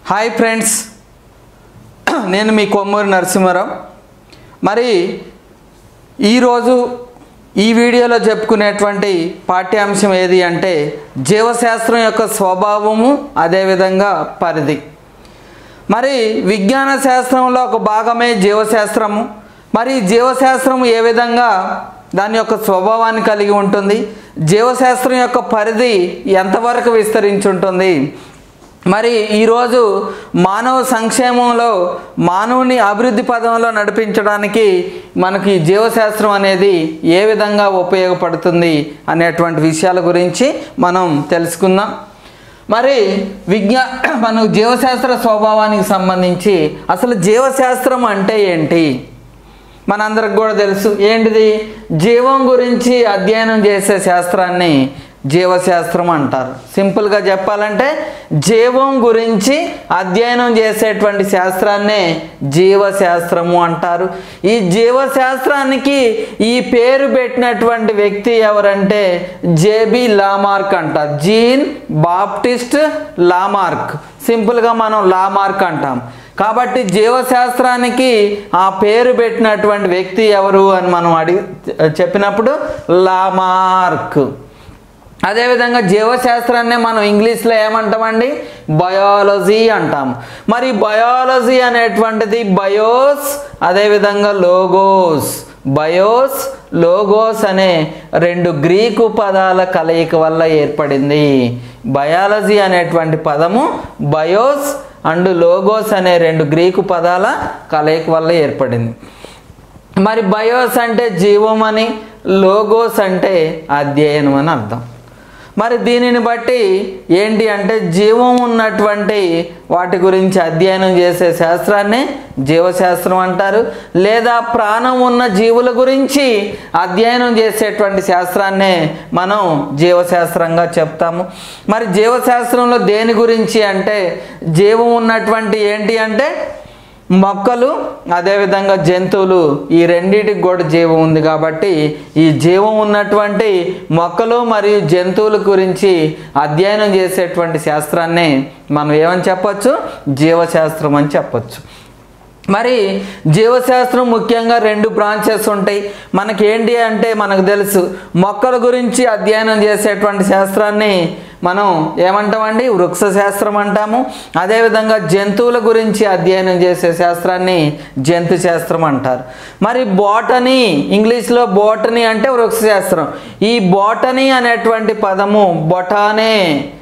hi friends నేను మీ కొమ్మూరి నరసింహారావు మరి ఈరోజు ఈ వీడియోలో చెప్పుకునేటువంటి పాఠ్యాంశం ఏది అంటే జీవశాస్త్రం యొక్క స్వభావము అదేవిధంగా పరిధి మరి విజ్ఞాన శాస్త్రంలో ఒక భాగమే జీవశాస్త్రము మరి ఈ జీవశాస్త్రం ఏ విధంగా దాని యొక్క స్వభావాన్ని కలిగి ఉంటుంది జీవశాస్త్రం యొక్క పరిధి ఎంతవరకు విస్తరించి ఉంటుంది మరి ఈరోజు మానవ సంక్షేమంలో మానవుని అభివృద్ధి పదంలో నడిపించడానికి మనకి జీవశాస్త్రం అనేది ఏ విధంగా ఉపయోగపడుతుంది అనేటువంటి విషయాల గురించి మనం తెలుసుకుందాం మరి విజ్ఞా మన జీవశాస్త్ర స్వభావానికి సంబంధించి అసలు జీవశాస్త్రం అంటే ఏంటి మనందరికి కూడా తెలుసు ఏంటిది జీవం గురించి అధ్యయనం చేసే శాస్త్రాన్ని జీవశాస్త్రం అంటారు సింపుల్గా చెప్పాలంటే జీవం గురించి అధ్యయనం చేసేటువంటి శాస్త్రాన్నే జీవశాస్త్రము అంటారు ఈ జీవశాస్త్రానికి ఈ పేరు పెట్టినటువంటి వ్యక్తి ఎవరంటే జేబి లామార్క్ అంటారు జీన్ బాప్టిస్ట్ లామార్క్ సింపుల్గా మనం లామార్క్ అంటాం కాబట్టి జీవశాస్త్రానికి ఆ పేరు పెట్టినటువంటి వ్యక్తి ఎవరు అని మనం అడిగి చెప్పినప్పుడు లామార్క్ అదేవిధంగా జీవశాస్త్రాన్ని మనం ఇంగ్లీష్లో ఏమంటామండి బయాలజీ అంటాం మరి బయాలజీ అనేటువంటిది బయోస్ అదేవిధంగా లోగోస్ బయోస్ లోగోస్ అనే రెండు గ్రీకు పదాల కలయిక వల్ల ఏర్పడింది బయాలజీ అనేటువంటి పదము బయోస్ అండ్ లోగోస్ అనే రెండు గ్రీకు పదాల కలయిక వల్ల ఏర్పడింది మరి బయోస్ అంటే జీవం అని లోగోస్ అంటే అధ్యయనం అని అర్థం మరి దీనిని బట్టి ఏంటి అంటే జీవం ఉన్నటువంటి వాటి గురించి అధ్యయనం చేసే శాస్త్రాన్ని జీవశాస్త్రం అంటారు లేదా ప్రాణం ఉన్న జీవుల గురించి అధ్యయనం చేసేటువంటి శాస్త్రాన్నే మనం జీవశాస్త్రంగా చెప్తాము మరి జీవశాస్త్రంలో దేని గురించి అంటే జీవం ఉన్నటువంటి ఏంటి అంటే మొక్కలు అదేవిధంగా జంతువులు ఈ రెండింటికి కూడా జీవం ఉంది కాబట్టి ఈ జీవం ఉన్నటువంటి మొక్కలు మరియు జంతువుల గురించి అధ్యయనం చేసేటువంటి శాస్త్రాన్ని మనం ఏమని చెప్పచ్చు జీవశాస్త్రం అని చెప్పచ్చు మరి జీవశాస్త్రం ముఖ్యంగా రెండు బ్రాంచెస్ ఉంటాయి మనకి ఏంటి అంటే మనకు తెలుసు మొక్కల గురించి అధ్యయనం చేసేటువంటి శాస్త్రాన్ని మనం ఏమంటామండి వృక్ష శాస్త్రం అంటాము అదేవిధంగా జంతువుల గురించి అధ్యయనం చేసే శాస్త్రాన్ని జంతు శాస్త్రం అంటారు మరి బోటనీ ఇంగ్లీష్లో బోటనీ అంటే వృక్ష శాస్త్రం ఈ బోటనీ అనేటువంటి పదము బొటానే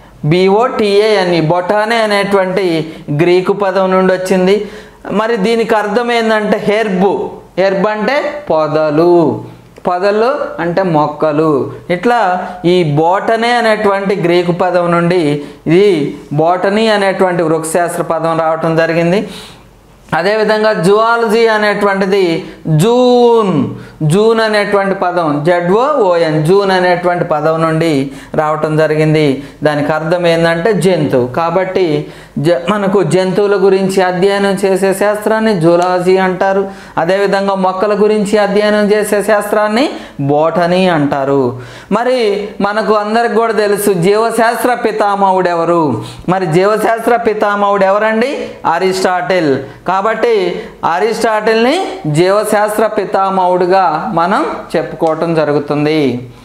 బిఓటిఏ అని బొటానే అనేటువంటి గ్రీకు పదం నుండి వచ్చింది మరి దీనికి అర్థం ఏంటంటే హెర్బ్ హెర్బ్ అంటే పొదలు పొదలు అంటే మొక్కలు ఇట్లా ఈ బోటనీ అనేటువంటి గ్రీకు పదం నుండి ఇది బోటనీ అనేటువంటి వృక్షశాస్త్ర పదం రావటం జరిగింది అదేవిధంగా జువాలజీ అనేటువంటిది జూన్ జూన్ అనేటువంటి పదం జడ్ఓ ఓఎన్ జూన్ అనేటువంటి పదం నుండి రావటం జరిగింది దానికి అర్థం ఏంటంటే జంతువు కాబట్టి జ మనకు జంతువుల గురించి అధ్యయనం చేసే శాస్త్రాన్ని జూలాజీ అంటారు అదేవిధంగా మొక్కల గురించి అధ్యయనం చేసే శాస్త్రాన్ని బోటనీ అంటారు మరి మనకు అందరికి కూడా తెలుసు జీవశాస్త్ర పితామహుడు ఎవరు మరి జీవశాస్త్ర పితామహుడు ఎవరండి అరిస్టాటిల్ కాబట్టి అరిస్టాటిల్ని జీవశాస్త్ర పితామహుడుగా మనం చెప్పుకోవటం జరుగుతుంది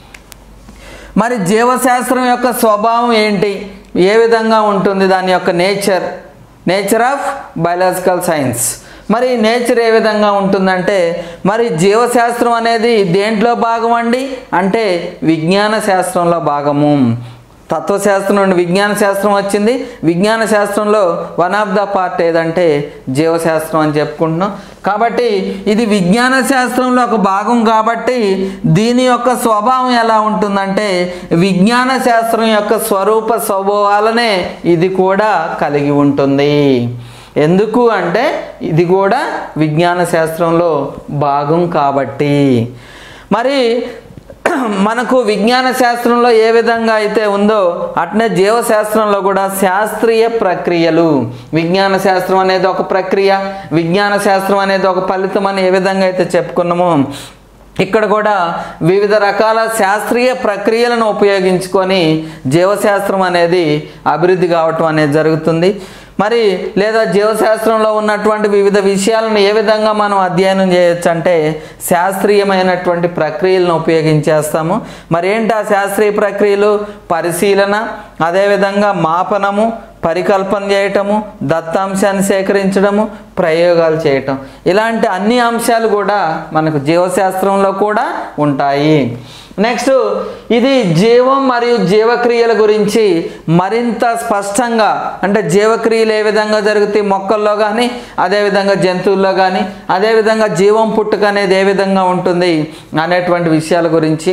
మరి జీవశాస్త్రం యొక్క స్వభావం ఏంటి ఏ విధంగా ఉంటుంది దాని యొక్క nature nature of biological science మరి నేచర్ ఏ విధంగా ఉంటుందంటే మరి జీవశాస్త్రం అనేది దేంట్లో భాగం అండి అంటే విజ్ఞాన శాస్త్రంలో భాగము తత్వశాస్త్రం నుండి విజ్ఞాన శాస్త్రం వచ్చింది విజ్ఞాన శాస్త్రంలో వన్ ఆఫ్ ద పార్ట్ ఏదంటే జీవశాస్త్రం అని చెప్పుకుంటున్నాం కాబట్టి ఇది విజ్ఞాన శాస్త్రంలో ఒక భాగం కాబట్టి దీని యొక్క స్వభావం ఎలా ఉంటుందంటే విజ్ఞాన శాస్త్రం యొక్క స్వరూప స్వభావాలనే ఇది కూడా కలిగి ఉంటుంది ఎందుకు అంటే ఇది కూడా విజ్ఞాన శాస్త్రంలో భాగం కాబట్టి మరి మనకు విజ్ఞాన శాస్త్రంలో ఏ విధంగా అయితే ఉందో అట్నే జీవశాస్త్రంలో కూడా శాస్త్రీయ ప్రక్రియలు విజ్ఞాన శాస్త్రం అనేది ఒక ప్రక్రియ విజ్ఞాన శాస్త్రం అనేది ఒక ఫలితం అని ఏ విధంగా అయితే చెప్పుకున్నామో ఇక్కడ కూడా వివిధ రకాల శాస్త్రీయ ప్రక్రియలను ఉపయోగించుకొని జీవశాస్త్రం అనేది అభివృద్ధి కావటం అనేది జరుగుతుంది మరి లేదా జీవశాస్త్రంలో ఉన్నటువంటి వివిధ విషయాలను ఏ విధంగా మనం అధ్యయనం చేయొచ్చు అంటే శాస్త్రీయమైనటువంటి ప్రక్రియలను ఉపయోగించేస్తాము మరి ఏంటి ఆ శాస్త్రీయ ప్రక్రియలు పరిశీలన అదేవిధంగా మాపనము పరికల్పన చేయటము దత్తాంశాన్ని సేకరించడము ప్రయోగాలు చేయటం ఇలాంటి అన్ని అంశాలు కూడా మనకు జీవశాస్త్రంలో కూడా ఉంటాయి నెక్స్ట్ ఇది జీవం మరియు జీవక్రియల గురించి మరింత స్పష్టంగా అంటే జీవక్రియలు ఏ విధంగా జరుగుతాయి మొక్కల్లో కానీ అదేవిధంగా జంతువుల్లో కానీ అదేవిధంగా జీవం పుట్టుక అనేది ఏ విధంగా ఉంటుంది అనేటువంటి విషయాల గురించి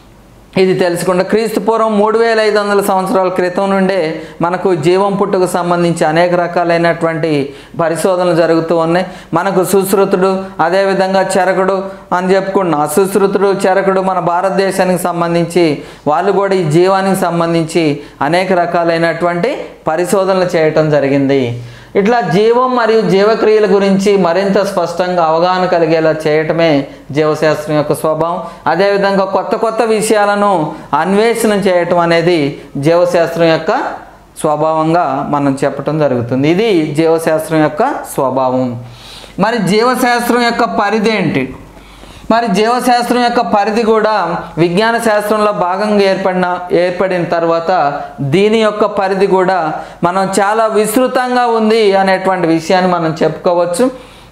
ఇది తెలుసుకుంటే క్రీస్తు పూర్వం మూడు వేల ఐదు వందల సంవత్సరాల క్రితం నుండే మనకు జీవం పుట్టుకు సంబంధించి అనేక రకాలైనటువంటి పరిశోధనలు జరుగుతూ ఉన్నాయి మనకు సుశ్రుతుడు అదేవిధంగా చరకుడు అని చెప్పుకున్నాం అసుశ్రుతుడు చరకుడు మన భారతదేశానికి సంబంధించి వాళ్ళు కూడా ఈ జీవానికి సంబంధించి అనేక రకాలైనటువంటి పరిశోధనలు చేయటం జరిగింది ఇట్లా జీవం మరియు జీవక్రియల గురించి మరింత స్పష్టంగా అవగాహన కలిగేలా చేయటమే జీవశాస్త్రం యొక్క స్వభావం అదేవిధంగా కొత్త కొత్త విషయాలను అన్వేషణ చేయటం అనేది జీవశాస్త్రం యొక్క స్వభావంగా మనం చెప్పటం జరుగుతుంది ఇది జీవశాస్త్రం యొక్క స్వభావం మరి జీవశాస్త్రం యొక్క పరిధి ఏంటి మరి జీవశాస్త్రం యొక్క పరిధి కూడా విజ్ఞాన శాస్త్రంలో భాగంగా ఏర్పడిన ఏర్పడిన తర్వాత దీని యొక్క పరిధి కూడా మనం చాలా విస్తృతంగా ఉంది అనేటువంటి విషయాన్ని మనం చెప్పుకోవచ్చు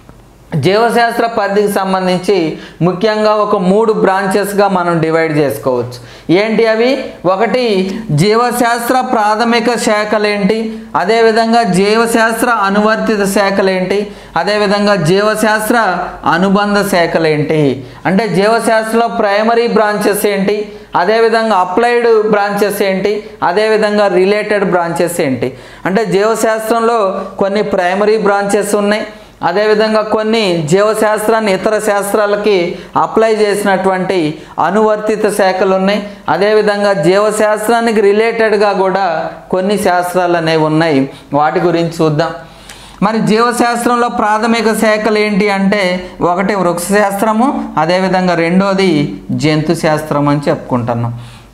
జీవశాస్త్ర పరిధికి సంబంధించి ముఖ్యంగా ఒక మూడు బ్రాంచెస్గా మనం డివైడ్ చేసుకోవచ్చు ఏంటి అవి ఒకటి జీవశాస్త్ర ప్రాథమిక శాఖలేంటి అదేవిధంగా జీవశాస్త్ర అనువర్తిత శాఖలేంటి అదేవిధంగా జీవశాస్త్ర అనుబంధ శాఖలేంటి అంటే జీవశాస్త్రంలో ప్రైమరీ బ్రాంచెస్ ఏంటి అదేవిధంగా అప్లైడ్ బ్రాంచెస్ ఏంటి అదేవిధంగా రిలేటెడ్ బ్రాంచెస్ ఏంటి అంటే జీవశాస్త్రంలో కొన్ని ప్రైమరీ బ్రాంచెస్ ఉన్నాయి అదేవిధంగా కొన్ని జీవశాస్త్రాన్ని ఇతర శాస్త్రాలకి అప్లై చేసినటువంటి అనువర్తిత శాఖలు ఉన్నాయి అదేవిధంగా జీవశాస్త్రానికి రిలేటెడ్గా కూడా కొన్ని శాస్త్రాలు అనేవి ఉన్నాయి వాటి గురించి చూద్దాం మరి జీవశాస్త్రంలో ప్రాథమిక శాఖలు ఏంటి అంటే ఒకటి వృక్షశాస్త్రము అదేవిధంగా రెండోది జంతు శాస్త్రం అని చెప్పుకుంటున్నాం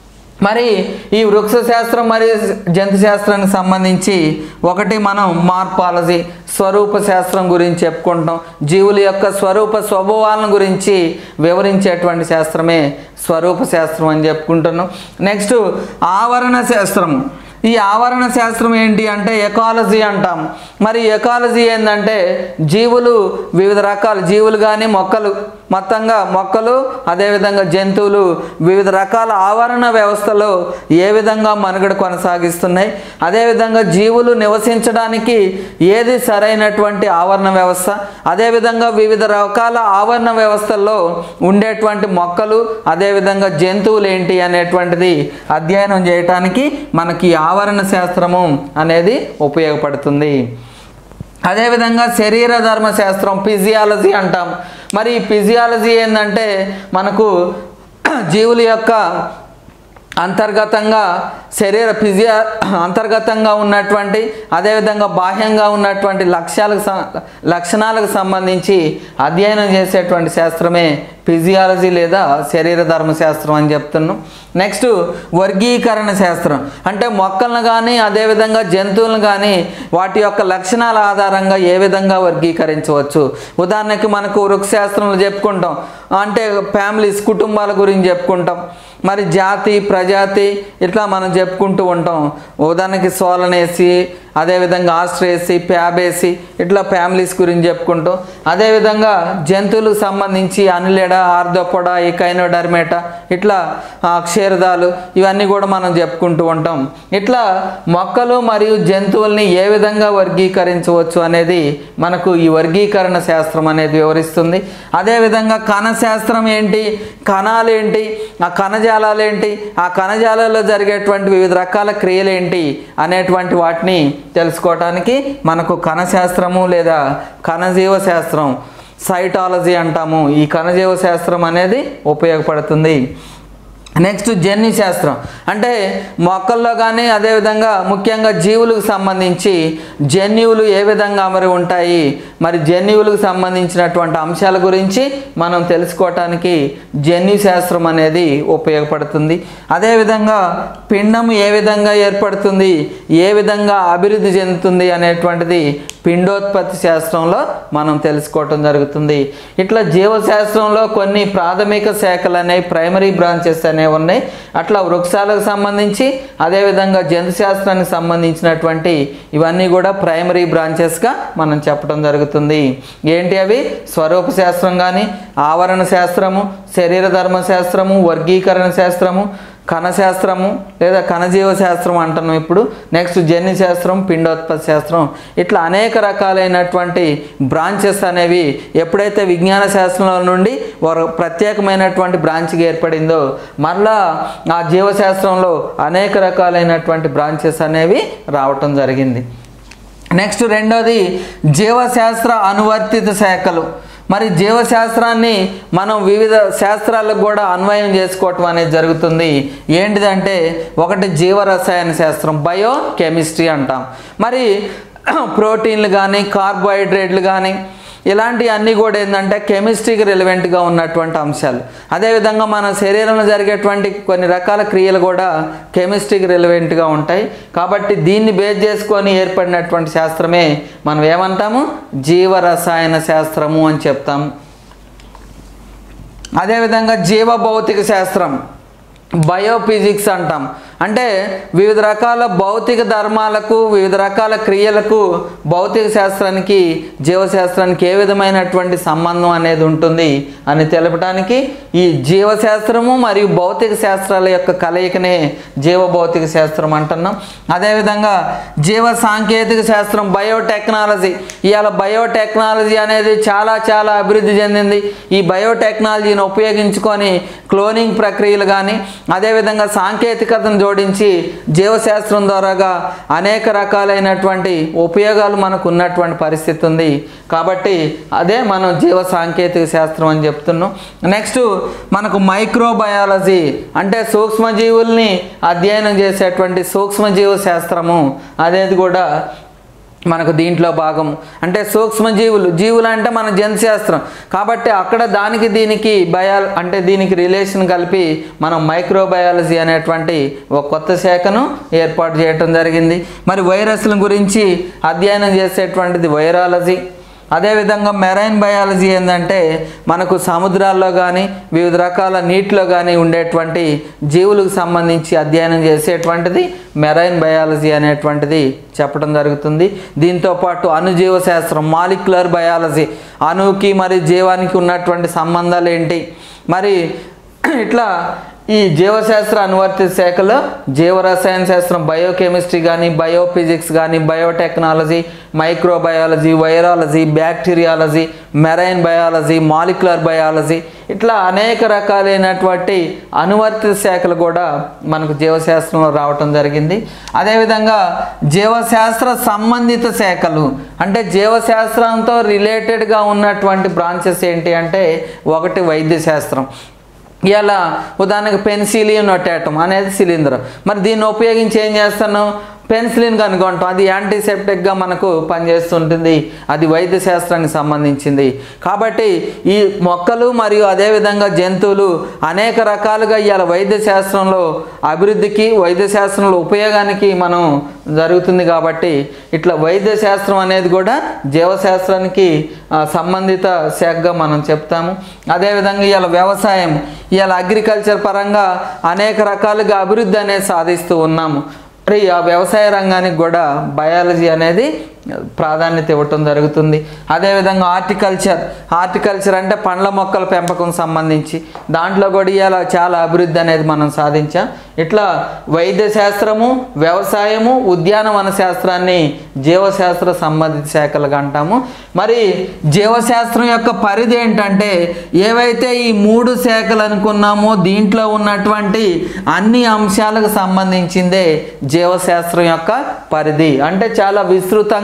మరి ఈ వృక్ష శాస్త్రం మరియు జంతు శాస్త్రానికి సంబంధించి ఒకటి మనం మార్పాలజీ స్వరూప శాస్త్రం గురించి చెప్పుకుంటాం జీవుల యొక్క స్వరూప స్వభావాలను గురించి వివరించేటువంటి శాస్త్రమే స్వరూప శాస్త్రం అని చెప్పుకుంటున్నాం నెక్స్ట్ ఆవరణ శాస్త్రము ఈ ఆవరణ శాస్త్రం ఏంటి అంటే ఎకాలజీ అంటాం మరి ఎకాలజీ ఏంటంటే జీవులు వివిధ రకాల జీవులు కానీ మొక్కలు మొత్తంగా మొక్కలు అదేవిధంగా జంతువులు వివిధ రకాల ఆవరణ వ్యవస్థలో ఏ విధంగా మనుగడ కొనసాగిస్తున్నాయి అదేవిధంగా జీవులు నివసించడానికి ఏది సరైనటువంటి ఆవరణ వ్యవస్థ అదేవిధంగా వివిధ రకాల ఆవరణ వ్యవస్థల్లో ఉండేటువంటి మొక్కలు అదేవిధంగా జంతువులు ఏంటి అనేటువంటిది అధ్యయనం చేయటానికి మనకి ఈ ఆవరణ శాస్త్రము అనేది ఉపయోగపడుతుంది అదేవిధంగా శరీర ధర్మ శాస్త్రం ఫిజియాలజీ అంటాం మరి ఈ ఫిజియాలజీ ఏంటంటే మనకు జీవుల యొక్క అంతర్గతంగా శరీర ఫిజియా అంతర్గతంగా ఉన్నటువంటి అదేవిధంగా బాహ్యంగా ఉన్నటువంటి లక్ష్యాలకు సం- లక్షణాలకు సంబంధించి అధ్యయనం చేసేటువంటి శాస్త్రమే ఫిజియాలజీ లేదా శరీర ధర్మ శాస్త్రం అని చెప్తున్నాం నెక్స్ట్ వర్గీకరణ శాస్త్రం అంటే మొక్కలను కానీ అదేవిధంగా జంతువులను కానీ వాటి యొక్క లక్షణాల ఆధారంగా ఏ విధంగా వర్గీకరించవచ్చు ఉదాహరణకి మనకు వృక్షశాస్త్రంలో చెప్పుకుంటాం అంటే ఫ్యామిలీస్ కుటుంబాల గురించి చెప్పుకుంటాం మరి జాతి ప్రజాతి ఇట్లా మనం చెప్పుకుంటూ ఉంటాం ఉదాహరణకి సోలనేసి అదేవిధంగా ఆస్ట్రేసి ప్యాబేసి ఇట్లా ఫ్యామిలీస్ గురించి చెప్పుకుంటాం అదేవిధంగా జంతువులకు సంబంధించి అనిలెడ ఆర్ధోపొడ ఈ కైనోడర్మేట ఇట్లా ఆ, క్షీరదాలు ఇవన్నీ కూడా మనం చెప్పుకుంటూ ఉంటాం ఇట్లా మొక్కలు మరియు జంతువుల్ని ఏ విధంగా వర్గీకరించవచ్చు అనేది మనకు ఈ వర్గీకరణ శాస్త్రం అనేది వివరిస్తుంది అదేవిధంగా కణ శాస్త్రం ఏంటి కణాలు ఏంటి ఆ కణజాలాలు ఏంటి ఆ కణజాలాల్లో జరిగేటువంటి వివిధ రకాల క్రియలు ఏంటి అనేటువంటి వాటిని తెలుసుకోవటానికి మనకు కణశాస్త్రము లేదా కణజీవ శాస్త్రం సైటాలజీ అంటాము ఈ కణజీవ శాస్త్రం అనేది ఉపయోగపడుతుంది నెక్స్ట్ జన్యు శాస్త్రం అంటే మొక్కల్లో కానీ అదేవిధంగా ముఖ్యంగా జీవులకు సంబంధించి జన్యువులు ఏ విధంగా అమరి ఉంటాయి మరి జన్యువులకు సంబంధించినటువంటి అంశాల గురించి మనం తెలుసుకోవటానికి జన్యు శాస్త్రం అనేది ఉపయోగపడుతుంది అదేవిధంగా పిండం ఏ విధంగా ఏర్పడుతుంది ఏ విధంగా అభివృద్ధి చెందుతుంది అనేటువంటిది పిండోత్పత్తి శాస్త్రంలో మనం తెలుసుకోవటం జరుగుతుంది ఇట్లా జీవశాస్త్రంలో కొన్ని ప్రాథమిక శాఖలు అనేవి ప్రైమరీ బ్రాంచెస్ అనేవి ఉన్నాయి అట్లా వృక్షాలకు సంబంధించి అదేవిధంగా జంతు శాస్త్రానికి సంబంధించినటువంటి ఇవన్నీ కూడా ప్రైమరీ బ్రాంచెస్గా మనం చెప్పడం జరుగుతుంది ఏంటి అవి స్వరూప శాస్త్రం కానీ ఆవరణ శాస్త్రము శరీర ధర్మ శాస్త్రము వర్గీకరణ శాస్త్రము కణశాస్త్రము లేదా కణజీవ శాస్త్రం అంటున్నాం ఇప్పుడు నెక్స్ట్ జన్యు శాస్త్రం పిండోత్పత్తి శాస్త్రం ఇట్లా అనేక రకాలైనటువంటి బ్రాంచెస్ అనేవి ఎప్పుడైతే విజ్ఞాన శాస్త్రంలో నుండి ఒక ప్రత్యేకమైనటువంటి బ్రాంచ్గా ఏర్పడిందో మరలా ఆ జీవశాస్త్రంలో అనేక రకాలైనటువంటి బ్రాంచెస్ అనేవి రావటం జరిగింది నెక్స్ట్ రెండోది జీవశాస్త్ర అనువర్తిత శాఖలు మరి జీవశాస్త్రాన్ని మనం వివిధ శాస్త్రాలకు కూడా అన్వయం చేసుకోవటం అనేది జరుగుతుంది ఏంటిదంటే ఒకటి జీవరసాయన శాస్త్రం బయో కెమిస్ట్రీ అంటాం మరి ప్రోటీన్లు కానీ కార్బోహైడ్రేట్లు కానీ ఇలాంటి అన్నీ కూడా ఏంటంటే కెమిస్ట్రీకి రిలవెంట్గా ఉన్నటువంటి అంశాలు అదేవిధంగా మన శరీరంలో జరిగేటువంటి కొన్ని రకాల క్రియలు కూడా కెమిస్ట్రీకి రిలవెంట్గా ఉంటాయి కాబట్టి దీన్ని బేస్ చేసుకొని ఏర్పడినటువంటి శాస్త్రమే మనం ఏమంటాము జీవరసాయన శాస్త్రము అని చెప్తాము అదేవిధంగా జీవ భౌతిక శాస్త్రం బయోఫిజిక్స్ అంటాం అంటే వివిధ రకాల భౌతిక ధర్మాలకు వివిధ రకాల క్రియలకు భౌతిక శాస్త్రానికి జీవశాస్త్రానికి ఏ విధమైనటువంటి సంబంధం అనేది ఉంటుంది అని తెలపడానికి ఈ జీవశాస్త్రము మరియు భౌతిక శాస్త్రాల యొక్క కలయికనే జీవ భౌతిక శాస్త్రం అంటున్నాం అదేవిధంగా జీవ సాంకేతిక శాస్త్రం బయోటెక్నాలజీ ఇవాళ బయోటెక్నాలజీ అనేది చాలా చాలా అభివృద్ధి చెందింది ఈ బయోటెక్నాలజీని ఉపయోగించుకొని క్లోనింగ్ ప్రక్రియలు కానీ అదేవిధంగా సాంకేతికతను జోడించి జీవశాస్త్రం ద్వారాగా అనేక రకాలైనటువంటి ఉపయోగాలు మనకు ఉన్నటువంటి పరిస్థితి ఉంది కాబట్టి అదే మనం జీవ సాంకేతిక శాస్త్రం అని చెప్తున్నాం నెక్స్ట్ మనకు మైక్రోబయాలజీ అంటే సూక్ష్మజీవుల్ని అధ్యయనం చేసేటువంటి సూక్ష్మజీవ శాస్త్రము అనేది కూడా మనకు దీంట్లో భాగం అంటే సూక్ష్మజీవులు జీవులు అంటే మన జంతుశాస్త్రం కాబట్టి అక్కడ దానికి దీనికి బయాల్ అంటే దీనికి రిలేషన్ కలిపి మనం మైక్రోబయాలజీ అనేటువంటి ఒక కొత్త శాఖను ఏర్పాటు చేయటం జరిగింది మరి వైరస్ల గురించి అధ్యయనం చేసేటువంటిది వైరాలజీ అదేవిధంగా మెరైన్ బయాలజీ ఏంటంటే మనకు సముద్రాల్లో కానీ వివిధ రకాల నీటిలో కానీ ఉండేటువంటి జీవులకు సంబంధించి అధ్యయనం చేసేటువంటిది మెరైన్ బయాలజీ అనేటువంటిది చెప్పడం జరుగుతుంది దీంతో పాటు అణుజీవ శాస్త్రం మాలిక్యులర్ బయాలజీ అణువుకి మరి జీవానికి ఉన్నటువంటి సంబంధాలు ఏంటి మరి ఇట్లా ఈ జీవశాస్త్ర అనువర్తిత శాఖలో జీవరసాయన శాస్త్రం బయోకెమిస్ట్రీ కానీ బయోఫిజిక్స్ కానీ biotechnology microbiology virology bacteriology marine biology molecular biology ఇట్లా అనేక రకాలైనటువంటి అనువర్తిత శాఖలు కూడా మనకు జీవశాస్త్రంలో రావటం జరిగింది అదేవిధంగా జీవశాస్త్ర సంబంధిత శాఖలు అంటే జీవశాస్త్రంతో రిలేటెడ్గా ఉన్నటువంటి బ్రాంచెస్ ఏంటి అంటే ఒకటి వైద్య శాస్త్రం ఇలా ఉదాహరణకు పెన్సిలిన్ నొటాటం అనేది సిలిండర్ మరి దీన్ని ఉపయోగించి ఏం చేస్తాను పెన్సిలిన్ కనుగొంటాం అది యాంటీసెప్టిక్గా మనకు పనిచేస్తుంటుంది అది వైద్య శాస్త్రానికి సంబంధించింది కాబట్టి ఈ మొక్కలు మరియు అదేవిధంగా జంతువులు అనేక రకాలుగా ఇవాళ వైద్య శాస్త్రంలో అభివృద్ధికి వైద్య శాస్త్రంలో ఉపయోగానికి మనం జరుగుతుంది కాబట్టి ఇట్లా వైద్య శాస్త్రం అనేది కూడా జీవశాస్త్రానికి ఆ, సంబంధిత శాఖగా మనం చెప్తాము అదేవిధంగా ఇవాళ వ్యవసాయం ఇవాళ అగ్రికల్చర్ పరంగా అనేక రకాలుగా అభివృద్ధి అనేది సాధిస్తూ ఉన్నాము మరి ఆ వ్యవసాయ రంగానికి కూడా బయాలజీ అనేది ప్రాధాన్యత ఇవ్వటం జరుగుతుంది అదేవిధంగా హార్టికల్చర్ హార్టికల్చర్ అంటే పండ్ల మొక్కల పెంపకం సంబంధించి దాంట్లో కూడా ఇవాళ చాలా అభివృద్ధి అనేది మనం సాధించాం ఇట్లా వైద్య శాస్త్రము వ్యవసాయము ఉద్యానవన శాస్త్రాన్ని జీవశాస్త్ర సంబంధిత శాఖలుగా అంటాము మరి జీవశాస్త్రం యొక్క పరిధి ఏంటంటే ఏవైతే ఈ మూడు శాఖలు అనుకున్నామో దీంట్లో ఉన్నటువంటి అన్ని అంశాలకు సంబంధించిందే జీవశాస్త్రం యొక్క పరిధి అంటే చాలా విస్తృతంగా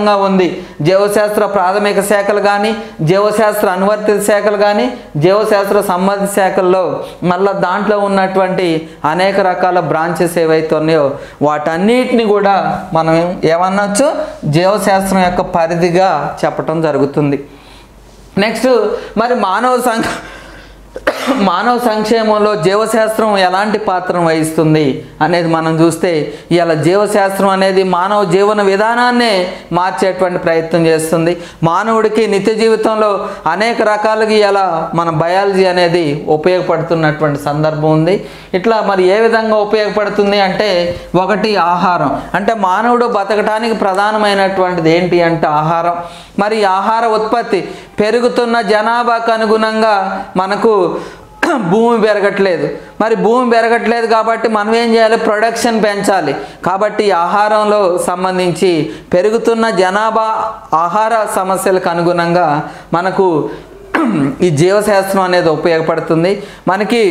విస్తృతంగా ఉంది జీవశాస్త్ర ప్రాథమిక శాఖలు కానీ జీవశాస్త్ర అనువర్తిత శాఖలు కానీ జీవశాస్త్ర సంబంధిత శాఖల్లో మళ్ళీ దాంట్లో ఉన్నటువంటి అనేక రకాల బ్రాంచెస్ ఏవైతే ఉన్నాయో వాటన్నిటిని కూడా మనం ఏమనొచ్చు జీవశాస్త్రం యొక్క పరిధిగా చెప్పటం జరుగుతుంది నెక్స్ట్ మరి మానవ సంఘ మానవ సంక్షేమంలో జీవశాస్త్రం ఎలాంటి పాత్రను వహిస్తుంది అనేది మనం చూస్తే ఇలా జీవశాస్త్రం అనేది మానవ జీవన విధానాన్నే మార్చేటువంటి ప్రయత్నం చేస్తుంది మానవుడికి నిత్య జీవితంలో అనేక రకాలుగా ఇలా మన బయాలజీ అనేది ఉపయోగపడుతున్నటువంటి సందర్భం ఉంది ఇట్లా మరి ఏ విధంగా ఉపయోగపడుతుంది అంటే ఒకటి ఆహారం అంటే మానవుడు బతకడానికి ప్రధానమైనటువంటిది ఏంటి అంటే ఆహారం మరి ఈ ఆహార ఉత్పత్తి పెరుగుతున్న జనాభాకు అనుగుణంగా మనకు భూమి పెరగట్లేదు మరి భూమి పెరగట్లేదు కాబట్టి మనం ఏం చేయాలి ప్రొడక్షన్ పెంచాలి కాబట్టి ఈ ఆహారంలో సంబంధించి పెరుగుతున్న జనాభా ఆహార సమస్యలకు అనుగుణంగా మనకు ఈ జీవశాస్త్రం అనేది ఉపయోగపడుతుంది మనకి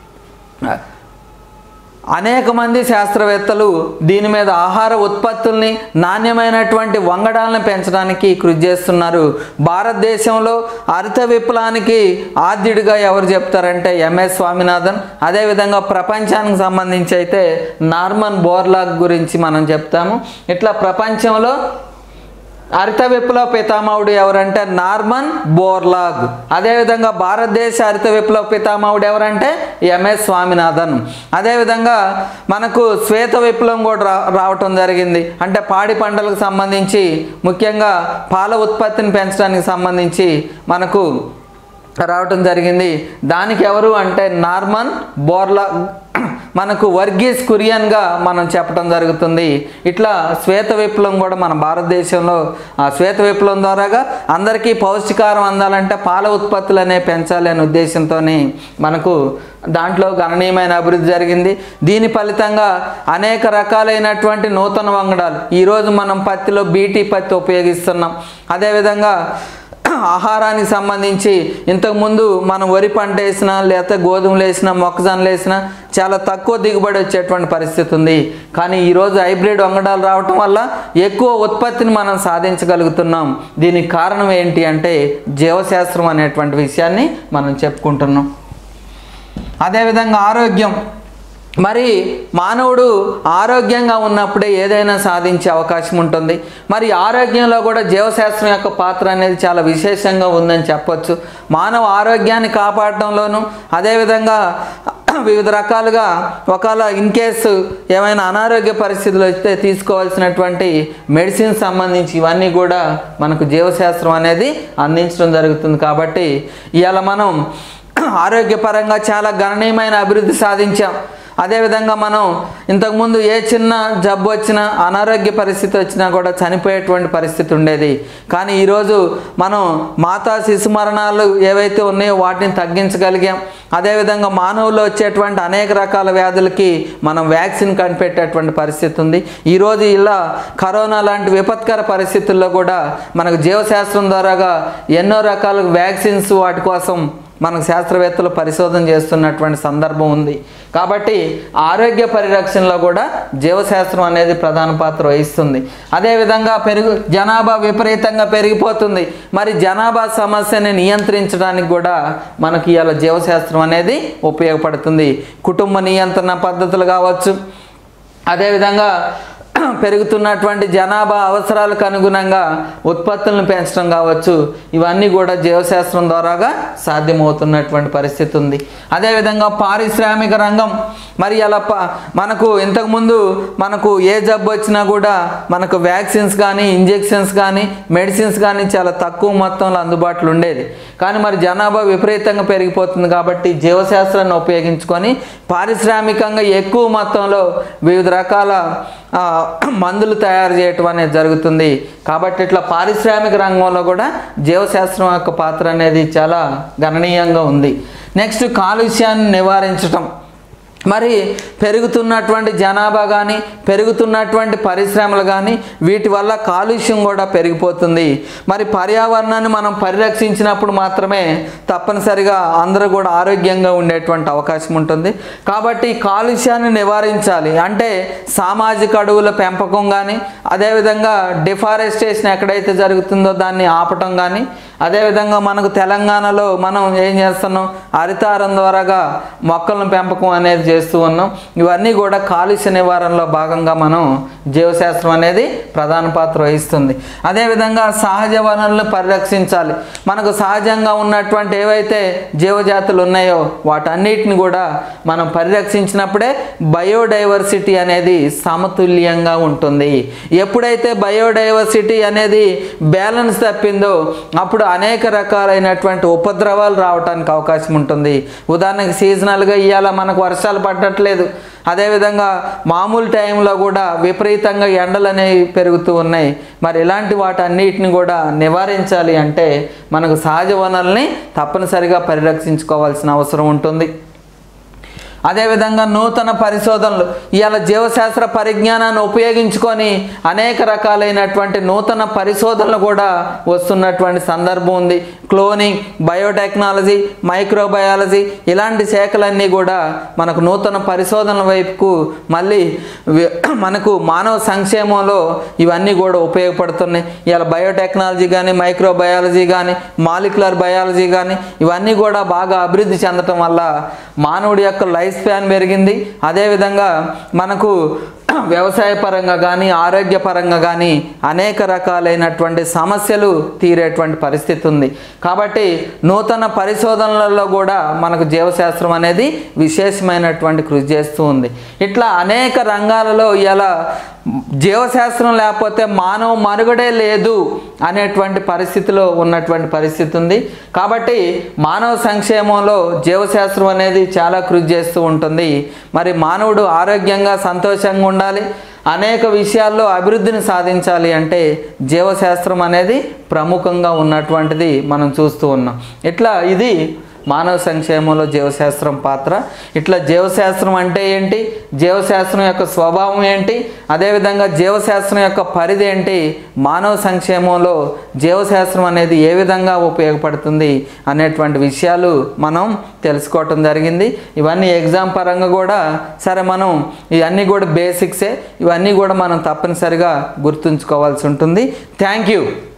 అనేక మంది శాస్త్రవేత్తలు దీని మీద ఆహార ఉత్పత్తుల్ని నాణ్యమైనటువంటి వంగడాలను పెంచడానికి కృషి చేస్తున్నారు భారతదేశంలో హరిత విప్లవానికి ఆద్యుడిగా ఎవరు చెప్తారంటే ఎంఎస్ స్వామినాథన్ అదేవిధంగా ప్రపంచానికి సంబంధించి అయితే నార్మన్ బోర్లాగ్ గురించి మనం చెప్తాము ఇట్లా ప్రపంచంలో హరిత విప్లవ పితామహుడు ఎవరంటే నార్మన్ బోర్లాగ్ అదేవిధంగా భారతదేశ హరిత విప్లవ పితామహుడు ఎవరంటే ఎంఎస్ స్వామినాథన్ అదేవిధంగా మనకు శ్వేత విప్లవం కూడా రా రావటం జరిగింది అంటే పాడి పంటలకు సంబంధించి ముఖ్యంగా పాల ఉత్పత్తిని పెంచడానికి సంబంధించి మనకు రావటం జరిగింది దానికి ఎవరు అంటే నార్మన్ బోర్లా మనకు వర్గీస్ కురియన్గా మనం చెప్పడం జరుగుతుంది ఇట్లా శ్వేత విప్లవం కూడా మన భారతదేశంలో ఆ శ్వేత విప్లవం ద్వారాగా అందరికీ పౌష్టికారం అందాలంటే పాల ఉత్పత్తులు అనేవి పెంచాలి అనే ఉద్దేశంతో మనకు దాంట్లో గణనీయమైన అభివృద్ధి జరిగింది దీని ఫలితంగా అనేక రకాలైనటువంటి నూతన వంగడాలు ఈరోజు మనం పత్తిలో బీటీ పత్తి ఉపయోగిస్తున్నాం అదేవిధంగా ఆహారానికి సంబంధించి ఇంతకుముందు మనం వరి పంట వేసినా లేకపోతే గోధుమలు వేసినా మొక్కజొన్నలు వేసినా చాలా తక్కువ దిగుబడి వచ్చేటువంటి పరిస్థితి ఉంది కానీ ఈరోజు హైబ్రిడ్ వంగడాలు రావటం వల్ల ఎక్కువ ఉత్పత్తిని మనం సాధించగలుగుతున్నాం దీనికి కారణం ఏంటి అంటే జీవశాస్త్రం అనేటువంటి విషయాన్ని మనం చెప్పుకుంటున్నాం అదేవిధంగా ఆరోగ్యం మరి మానవుడు ఆరోగ్యంగా ఉన్నప్పుడే ఏదైనా సాధించే అవకాశం ఉంటుంది మరి ఆరోగ్యంలో కూడా జీవశాస్త్రం యొక్క పాత్ర అనేది చాలా విశేషంగా ఉందని చెప్పొచ్చు మానవ ఆరోగ్యాన్ని కాపాడటంలోనూ అదేవిధంగా వివిధ రకాలుగా ఒకవేళ ఇన్ కేసు ఏమైనా అనారోగ్య పరిస్థితులు వస్తే తీసుకోవాల్సినటువంటి మెడిసిన్ సంబంధించి ఇవన్నీ కూడా మనకు జీవశాస్త్రం అనేది అందించడం జరుగుతుంది కాబట్టి ఇవాళ మనం ఆరోగ్యపరంగా చాలా గణనీయమైన అభివృద్ధి సాధించాం అదేవిధంగా మనం ఇంతకుముందు ఏ చిన్న జబ్బు వచ్చినా అనారోగ్య పరిస్థితి వచ్చినా కూడా చనిపోయేటువంటి పరిస్థితి ఉండేది కానీ ఈరోజు మనం మాతా శిశు మరణాలు ఏవైతే ఉన్నాయో వాటిని తగ్గించగలిగాం అదేవిధంగా మానవుల్లో వచ్చేటువంటి అనేక రకాల వ్యాధులకి మనం వ్యాక్సిన్ కనిపెట్టేటువంటి పరిస్థితి ఉంది ఈరోజు ఇలా కరోనా లాంటి విపత్కర పరిస్థితుల్లో కూడా మనకు జీవశాస్త్రం ద్వారాగా ఎన్నో రకాల వ్యాక్సిన్స్ వాటి కోసం మనకు శాస్త్రవేత్తలు పరిశోధన చేస్తున్నటువంటి సందర్భం ఉంది కాబట్టి ఆరోగ్య పరిరక్షణలో కూడా జీవశాస్త్రం అనేది ప్రధాన పాత్ర వహిస్తుంది అదేవిధంగా పెరుగు జనాభా విపరీతంగా పెరిగిపోతుంది మరి జనాభా సమస్యని నియంత్రించడానికి కూడా మనకి ఇవాళ జీవశాస్త్రం అనేది ఉపయోగపడుతుంది కుటుంబ నియంత్రణ పద్ధతులు కావచ్చు అదేవిధంగా పెరుగుతున్నటువంటి జనాభా అవసరాలకు అనుగుణంగా ఉత్పత్తులను పెంచడం కావచ్చు ఇవన్నీ కూడా జీవశాస్త్రం ద్వారాగా సాధ్యమవుతున్నటువంటి పరిస్థితి ఉంది అదేవిధంగా పారిశ్రామిక రంగం మరి అలా ప మనకు ఇంతకుముందు మనకు ఏ జబ్బు వచ్చినా కూడా మనకు వ్యాక్సిన్స్ కానీ ఇంజెక్షన్స్ కానీ మెడిసిన్స్ కానీ చాలా తక్కువ మొత్తంలో అందుబాటులో ఉండేది కానీ మరి జనాభా విపరీతంగా పెరిగిపోతుంది కాబట్టి జీవశాస్త్రాన్ని ఉపయోగించుకొని పారిశ్రామికంగా ఎక్కువ మొత్తంలో వివిధ రకాల ఆ, మందులు తయారు చేయటం అనేది జరుగుతుంది కాబట్టి ఇట్లా పారిశ్రామిక రంగంలో కూడా జీవశాస్త్రం యొక్క పాత్ర అనేది చాలా గణనీయంగా ఉంది నెక్స్ట్ కాలుష్యాన్ని నివారించటం మరి పెరుగుతున్నటువంటి జనాభా కానీ పెరుగుతున్నటువంటి పరిశ్రమలు కానీ వీటి వల్ల కాలుష్యం కూడా పెరిగిపోతుంది మరి పర్యావరణాన్ని మనం పరిరక్షించినప్పుడు మాత్రమే తప్పనిసరిగా అందరూ కూడా ఆరోగ్యంగా ఉండేటువంటి అవకాశం ఉంటుంది కాబట్టి ఈ కాలుష్యాన్ని నివారించాలి అంటే సామాజిక అడవుల పెంపకం కానీ అదేవిధంగా డిఫారెస్టేషన్ ఎక్కడైతే జరుగుతుందో దాన్ని ఆపటం కానీ అదేవిధంగా మనకు తెలంగాణలో మనం ఏం చేస్తున్నాం హరితారం ద్వారాగా మొక్కలను పెంపకం అనేది చేస్తూ ఉన్నాం ఇవన్నీ కూడా కాలుష్య నివారణలో భాగంగా మనం జీవశాస్త్రం అనేది ప్రధాన పాత్ర వహిస్తుంది అదేవిధంగా సహజ వనరులను పరిరక్షించాలి మనకు సహజంగా ఉన్నటువంటి ఏవైతే జీవజాతులు ఉన్నాయో వాటన్నిటిని కూడా మనం పరిరక్షించినప్పుడే బయోడైవర్సిటీ అనేది సమతుల్యంగా ఉంటుంది ఎప్పుడైతే బయోడైవర్సిటీ అనేది బ్యాలెన్స్ తప్పిందో అప్పుడు అనేక రకాలైనటువంటి ఉపద్రవాలు రావడానికి అవకాశం ఉంటుంది ఉదాహరణకి సీజనల్గా ఇవాళ మనకు వర్షాలు పడట్లేదు అదేవిధంగా మామూలు టైంలో కూడా విపరీతంగా ఎండలు అనేవి పెరుగుతూ ఉన్నాయి మరి ఇలాంటి వాటన్నిటిని కూడా నివారించాలి అంటే మనకు సహజ వనరుల్ని తప్పనిసరిగా పరిరక్షించుకోవాల్సిన అవసరం ఉంటుంది అదేవిధంగా నూతన పరిశోధనలు ఇవాళ జీవశాస్త్ర పరిజ్ఞానాన్ని ఉపయోగించుకొని అనేక రకాలైనటువంటి నూతన పరిశోధనలు కూడా వస్తున్నటువంటి సందర్భం ఉంది క్లోనింగ్ బయోటెక్నాలజీ మైక్రోబయాలజీ ఇలాంటి శాఖలన్నీ కూడా మనకు నూతన పరిశోధనల వైపుకు మళ్ళీ వి- మనకు మానవ సంక్షేమంలో ఇవన్నీ కూడా ఉపయోగపడుతున్నాయి ఇవాళ బయోటెక్నాలజీ కానీ మైక్రోబయాలజీ కానీ మాలిక్యులర్ బయాలజీ కానీ ఇవన్నీ కూడా బాగా అభివృద్ధి చెందటం వల్ల మానవుడి యొక్క లైఫ్ స్పాన్ పెరిగింది అదేవిధంగా మనకు వ్యవసాయ పరంగా కానీ ఆరోగ్యపరంగా కానీ అనేక రకాలైనటువంటి సమస్యలు తీరేటువంటి పరిస్థితి ఉంది కాబట్టి నూతన పరిశోధనలలో కూడా మనకు జీవశాస్త్రం అనేది విశేషమైనటువంటి కృషి చేస్తూ ఉంది ఇట్లా అనేక రంగాలలో ఇలా జీవశాస్త్రం లేకపోతే మానవ మనుగడే లేదు అనేటువంటి పరిస్థితిలో ఉన్నటువంటి పరిస్థితి ఉంది కాబట్టి మానవ సంక్షేమంలో జీవశాస్త్రం అనేది చాలా కృషి చేస్తూ ఉంటుంది మరి మానవుడు ఆరోగ్యంగా సంతోషంగా ఉండాలి అనేక విషయాల్లో అభివృద్ధిని సాధించాలి అంటే జీవశాస్త్రం అనేది ప్రముఖంగా ఉన్నటువంటిది మనం చూస్తూ ఉన్నాం ఇట్లా ఇది మానవ సంక్షేమంలో జీవశాస్త్రం పాత్ర ఇట్లా జీవశాస్త్రం అంటే ఏంటి జీవశాస్త్రం యొక్క స్వభావం ఏంటి అదేవిధంగా జీవశాస్త్రం యొక్క పరిధి ఏంటి మానవ సంక్షేమంలో జీవశాస్త్రం అనేది ఏ విధంగా ఉపయోగపడుతుంది అనేటువంటి విషయాలు మనం తెలుసుకోవటం జరిగింది ఇవన్నీ ఎగ్జామ్ పరంగా కూడా సరే మనం ఇవన్నీ కూడా బేసిక్సే ఇవన్నీ కూడా మనం తప్పనిసరిగా గుర్తుంచుకోవాల్సి ఉంటుంది థ్యాంక్ యూ